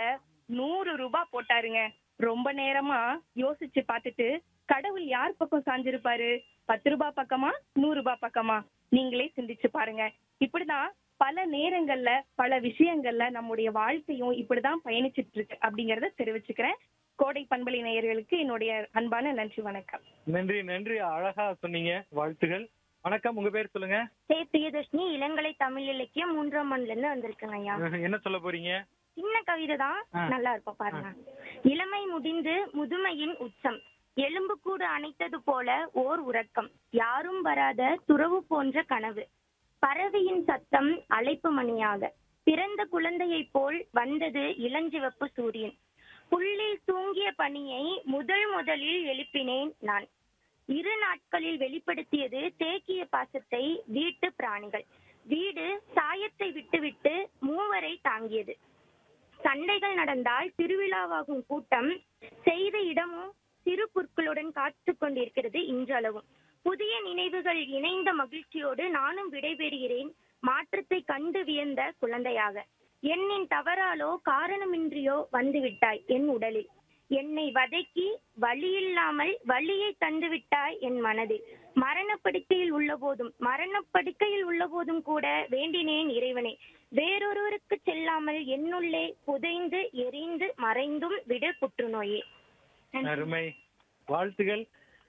நூறு ரூபாய் போட்டாருங்க ரொம்ப நேரமா யோசிச்சு பார்த்துட்டு கடவுள் யார் பக்கம் சாஞ்சிருப்பாரு பத்து ரூபாய் பக்கமா நூறு ரூபாய் பக்கமா நீங்களே சிந்திச்சு பாருங்க இப்படிதான் பல நேரங்கள்ல பல விஷயங்கள்ல நம்முடைய வாழ்க்கையும் இப்படிதான் பயணிச்சிட்டு இருக்கு அப்படிங்கறத தெரிவிச்சுக்கிறேன் கோடை பண்பலை நேயர்களுக்கு என்னுடைய அன்பான நன்றி வணக்கம் நன்றி நன்றி அழகா சொன்னீங்க வாழ்த்துகள் வணக்கம் உங்க பேர் சொல்லுங்க சே பிரியதர்ஷினி இளங்கலை தமிழ் இலக்கியம் மூன்றாம் மண்ல இருந்து வந்திருக்கேங்க ஐயா என்ன சொல்ல போறீங்க சின்ன கவிதை தான் ஆ. நல்லா இருக்கும் பாருங்க இளமை முடிந்து முதுமையின் உச்சம் எலும்பு கூடு அணைத்தது போல ஓர் உறக்கம் யாரும் வராத துறவு போன்ற கனவு பறவையின் சத்தம் அழைப்பு மணியாக பிறந்த குழந்தையைப் போல் வந்தது இளஞ்சிவப்பு சூரியன் புல்லில் தூங்கிய பனியை முதல் முதலில் எழுப்பினேன் நான் இரு நாட்களில் வெளிப்படுத்தியது தேக்கிய பாசத்தை வீட்டு பிராணிகள் வீடு சாயத்தை விட்டுவிட்டு மூவரை தாங்கியது சண்டைகள் நடந்தால் திருவிழாவாகும் கூட்டம் செய்த இடமும் சிறு புற்களுடன் காத்துக் கொண்டிருக்கிறது இன்றளவும் புதிய நினைவுகள் இணைந்த மகிழ்ச்சியோடு நானும் விடைபெறுகிறேன் மாற்றத்தை கண்டு வியந்த குழந்தையாக எண்ணின் தவறாலோ காரணமின்றியோ வந்துவிட்டாய் என் உடலில் என்னை வதக்கி வழியில்லாமல் வழியை தந்து விட்டாய் என் மனதில் மரணப்படுக்கையில் உள்ள போதும் மரணப்படுக்கையில் உள்ள போதும் கூட வேண்டினேன் இறைவனே வேறொருவருக்கு செல்லாமல் என்னுள்ளே புதைந்து எரிந்து மறைந்தும் விடு புற்றுநோயே அருமை வாழ்த்துகள்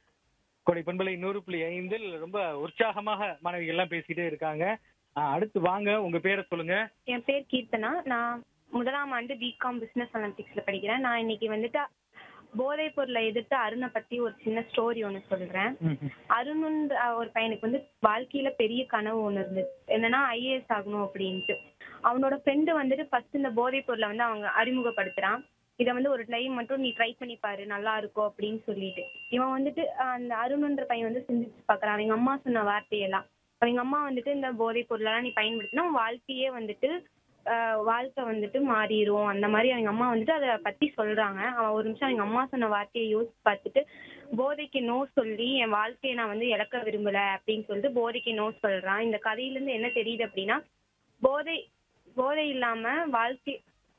கொடை பண்பலை நூறு புள்ளி ஐந்தில் ரொம்ப உற்சாகமாக மாணவிகள் எல்லாம் பேசிட்டே இருக்காங்க ஆஹ் அடுத்து வாங்க உங்க பேரை சொல்லுங்க என் பேர் கீர்த்தனா நான் முதலாம் ஆண்டு பிகாம் பிசினஸ் அனலிட்டிக்ஸ்ல படிக்கிறேன் நான் இன்னைக்கு வந்துட்டு போதைப் பொருளை எதிர்த்து அருணை பத்தி ஒரு சின்ன ஸ்டோரி ஒன்று சொல்றேன் அருணுன்ற ஒரு பையனுக்கு வந்து வாழ்க்கையில பெரிய கனவு ஒன்று இருந்தது என்னன்னா ஐஏஎஸ் ஆகணும் அப்படின்ட்டு அவனோட ஃப்ரெண்டு வந்துட்டு ஃபர்ஸ்ட் இந்த போதைப் பொருளை வந்து அவங்க அறிமுகப்படுத்துறான் இதை வந்து ஒரு டைம் மட்டும் நீ ட்ரை பண்ணி பாரு நல்லா இருக்கும் அப்படின்னு சொல்லிட்டு இவன் வந்துட்டு அஹ், அந்த அருணுன்ற பையன் வந்து சிந்திச்சு பார்க்கறான் அவங்க அம்மா சொன்ன வார்த்தையெல்லாம் அவங்க அம்மா வந்துட்டு இந்த போதைப் பொருளெல்லாம் நீ பயன்படுத்தினா உன் வாழ்க்கையே வந்துட்டு ஆஹ் வாழ்க்கை வந்துட்டு மாறிடும் அந்த மாதிரி அவங்க அம்மா வந்துட்டு அதை பத்தி சொல்றாங்க அவன் ஒரு நிமிஷம் அவங்க அம்மா சொன்ன வார்த்தையை யோசிச்சு பார்த்துட்டு போதைக்கு நோ சொல்லி என் வாழ்க்கையை நான் வந்து இழக்க விரும்பல அப்படின்னு சொல்லிட்டு போதைக்கு நோ சொல்றான் இந்த கதையில இருந்து என்ன தெரியுது அப்படின்னா போதை போதை இல்லாம வாழ்க்கை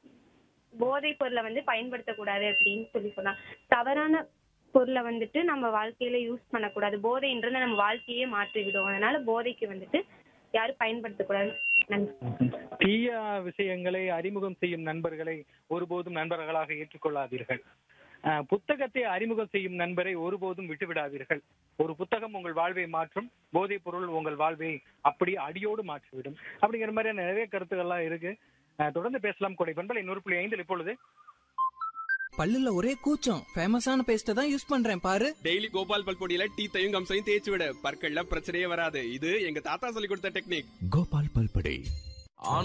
போதை பொருளை வந்து பயன்படுத்தக்கூடாது அப்படின்னு சொல்லி சொன்னான் தவறான பொருளை வந்துட்டு நம்ம வாழ்க்கையில யூஸ் பண்ணக்கூடாது போதைன்றது நம்ம வாழ்க்கையே மாற்றி விடும் அதனால போதைக்கு வந்துட்டு யாரும் பயன்படுத்தக்கூடாது நன்றி தீய விஷயங்களை அறிமுகம் செய்யும் நண்பர்களை ஒருபோதும் நண்பர்களாக ஏற்றுக்கொள்ளாதீர்கள் ஆஹ் புத்தகத்தை அறிமுகம் செய்யும் நண்பரை ஒருபோதும் விட்டுவிடாதீர்கள் ஒரு புத்தகம் உங்கள் வாழ்வை மாற்றும் போதைப் பொருள் உங்கள் வாழ்வை அப்படியே அடியோடு மாற்றிவிடும் அப்படிங்கிற மாதிரியான நிறைய கருத்துக்கள்லாம் இருக்கு ஆஹ் தொடர்ந்து பேசலாம் கொடை பண்பலை நூறு புள்ளி ஐந்தில் இப்பொழுது பல்லுல ஒரே கூச்சம் ஃபேமஸான பேஸ்ட தான் யூஸ் பண்றேன் பாரு டெய்லி கோபால் பல் பொடியில டீத்தையும் கம்சையும் தேய்ச்சி விட பற்கள்ல பிரச்சனையே வராது இது எங்க தாத்தா சொல்லி கொடுத்த டெக்னிக் கோபால் பல்படை